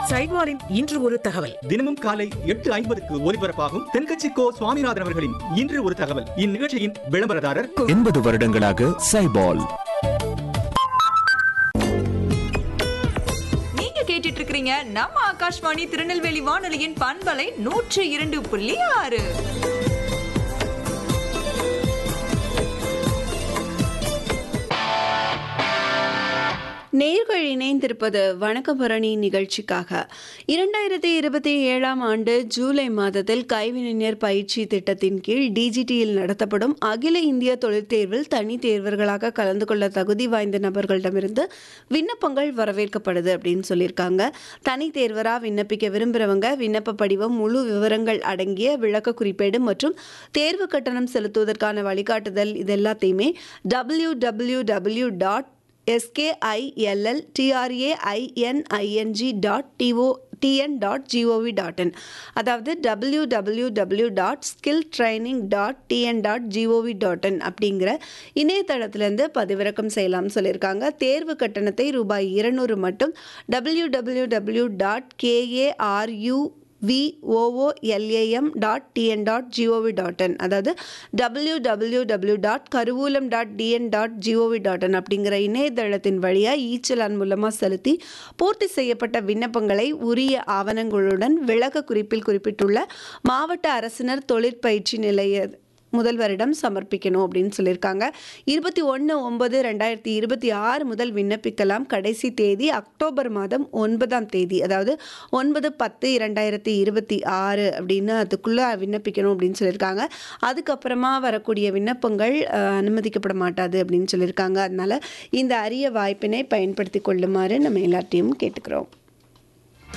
சைவாரின் இன்று ஒரு தகவல் தினமும் காலை எட்டு ஐம்பதுக்கு ஒலிபரப்பாகும் தென்கட்சி கோ சுவாமிநாதன் அவர்களின் இன்று ஒரு தகவல் இந்நிகழ்ச்சியின் விளம்பரதாரர் எண்பது வருடங்களாக சைபால் நீங்க கேட்டுட்டு இருக்கிறீங்க நம்ம ஆகாஷ்வாணி திருநெல்வேலி வானொலியின் பண்பலை நூற்று இரண்டு புள்ளி ஆறு நேர்கள் இணைந்திருப்பது வணக்கபரணி நிகழ்ச்சிக்காக இரண்டாயிரத்தி இருபத்தி ஏழாம் ஆண்டு ஜூலை மாதத்தில் கைவினைஞர் பயிற்சி திட்டத்தின் கீழ் டிஜிடியில் நடத்தப்படும் அகில இந்திய தொழில் தேர்வில் தனி தேர்வர்களாக கலந்து கொள்ள தகுதி வாய்ந்த நபர்களிடமிருந்து விண்ணப்பங்கள் வரவேற்கப்படுது அப்படின்னு சொல்லியிருக்காங்க தனி தேர்வராக விண்ணப்பிக்க விரும்புகிறவங்க விண்ணப்ப படிவம் முழு விவரங்கள் அடங்கிய விளக்க குறிப்பேடு மற்றும் தேர்வு கட்டணம் செலுத்துவதற்கான வழிகாட்டுதல் இது எல்லாத்தையுமே W W W dot எஸ்கேஐஎல்எல் டிஆர்ஏஐஎன்ஐஎன்ஜி dot DO TN dot G O V dot in அதாவது W W W dot skill training dot TN dot G O V dot in அப்படிங்கிற இணையதளத்திலேருந்து பதிவிறக்கம் செய்யலாம்னு சொல்லியிருக்காங்க தேர்வு கட்டணத்தை ரூபாய் இருநூறு மட்டும் W W W dot K A R U V O O L A M dot TN dot G O V dot in அதாவது W W W dot Karuvoolam dot TN dot G O V dot in அப்படிங்கிற இணையதளத்தின் வழியாக ஈச்சலான் மூலமாக செலுத்தி பூர்த்தி செய்யப்பட்ட விண்ணப்பங்களை உரிய ஆவணங்களுடன் விளக்க குறிப்பில் குறிப்பிட்டுள்ள மாவட்ட அரசினர் தொழிற்பயிற்சி நிலைய முதல்வரிடம் சமர்ப்பிக்கணும் அப்படின்னு சொல்லியிருக்காங்க இருபத்தி ஒன்று ஒன்பது ரெண்டாயிரத்தி இருபத்தி ஆறு முதல் விண்ணப்பிக்கலாம் கடைசி தேதி அக்டோபர் மாதம் ஒன்பதாம் தேதி அதாவது ஒன்பது பத்து இரண்டாயிரத்தி இருபத்தி ஆறு அப்படின்னு அதுக்குள்ளே விண்ணப்பிக்கணும் அப்படின்னு சொல்லியிருக்காங்க அதுக்கப்புறமா வரக்கூடிய விண்ணப்பங்கள் அஹ், அனுமதிக்கப்பட மாட்டாது அப்படின்னு சொல்லியிருக்காங்க அதனால் இந்த அரிய வாய்ப்பினை பயன்படுத்தி கொள்ளுமாறு நம்ம எல்லாத்தையும் கேட்டுக்கிறோம்